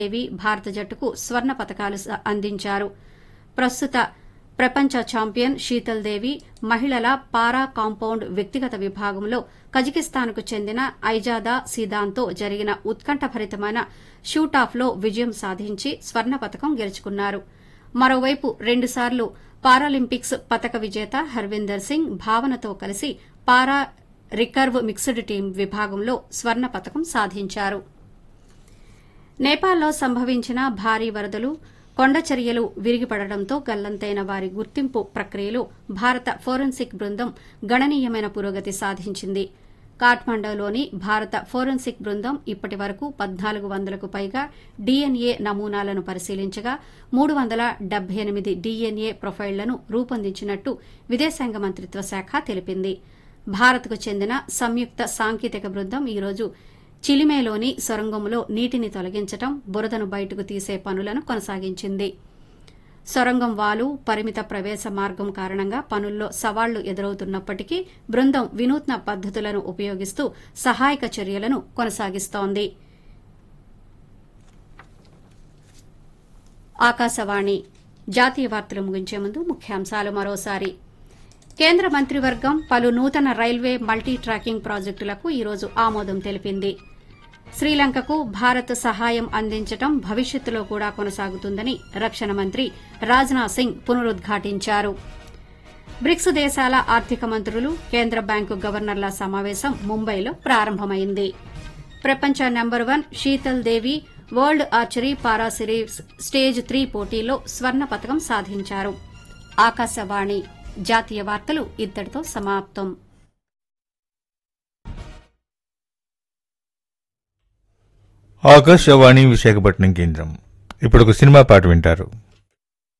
దేవి భారత జట్టుకు స్వర్ణ పతకాలు స- అందించారు ప్రస్తుత ప్రపంచ ఛాంపియన్ శీతల్ దేవి మహిళల పారా కాంపౌండ్ వ్యక్తిగత విభాగంలో కజకిస్తాన్కు చెందిన ఐజాదా సీదాన్తో జరిగిన ఉత్కంఠభరితమైన షూటాఫ్లో విజయం సాధించి స్వర్ణ పతకం గెలుచుకున్నారు మరోవైపు రెండుసార్లు పారాలింపిక్స్ పతక విజేత హర్విందర్ సింగ్ భావనతో కలిసి పారా రికర్వ్ మిక్స్డ్ టీం విభాగంలో స్వర్ణ పతకం సాధించారు నేపాల్లో సంభవించిన భారీ వరదలు కొండచర్యలు విరిగిపడడంతో గల్లంతైన వారి గుర్తింపు ప్రక్రియలో భారత ఫోరెన్సిక్ బృందం గణనీయమైన పురోగతి సాధించింది కాఠ్మండూలోని భారత ఫోరెన్సిక్ బృందం ఇప్పటి వరకు పద్నాలుగు వందలకు పైగా డీఎన్ఏ నమూనాలను పరిశీలించగా మూడు వందల డెబ్బై ఎనిమిది డీఎన్ఏ ప్రొఫైళ్లను రూపొందించినట్టు విదేశాంగ మంత్రిత్వ శాఖ తెలిపింది భారత్కు చెందిన సంయుక్త సాంకేతిక బృందం ఈరోజు చిలిమేలోని సొరంగంలో నీటిని తొలగించడం బురదను బయటకు తీసే పనులను కొనసాగించింది సొరంగం వాలు పరిమిత ప్రవేశ మార్గం కారణంగా పనుల్లో సవాళ్లు ఎదురవుతున్నప్పటికీ బృందం వినూత్న పద్దతులను ఉపయోగిస్తూ సహాయక చర్యలను కొనసాగిస్తోంది ఆకాశవాణి జాతీయ వార్తలు ముగించే ముందు ముఖ్యాంశాలు మరోసారి కేంద్ర మంత్రివర్గం పలు నూతన రైల్వే మల్టీ ట్రాకింగ్ ప్రాజెక్టులకు ఈరోజు ఆమోదం తెలిపింది శ్రీలంకకు భారత్ సహాయం అందించడం భవిష్యత్తులో కూడా కొనసాగుతుందని రక్షణ మంత్రి రాజ్నాథ్ సింగ్ పునరుద్ఘాటించారు బ్రిక్స్ దేశాల ఆర్థిక మంత్రులు కేంద్ర బ్యాంకు గవర్నర్ల సమావేశం ముంబైలో ప్రారంభమైంది ప్రపంచ number one Sheetal Devi world archery para series stage three పోటీలో స్వర్ణ పతకం సాధించారు ఆకాశవాణి జాతీయ వార్తలు ఇద్దరితో సమాప్తం ఆకాశవాణి విశాఖపట్నం కేంద్రం ఇప్పుడు ఒక సినిమా పాట వింటారు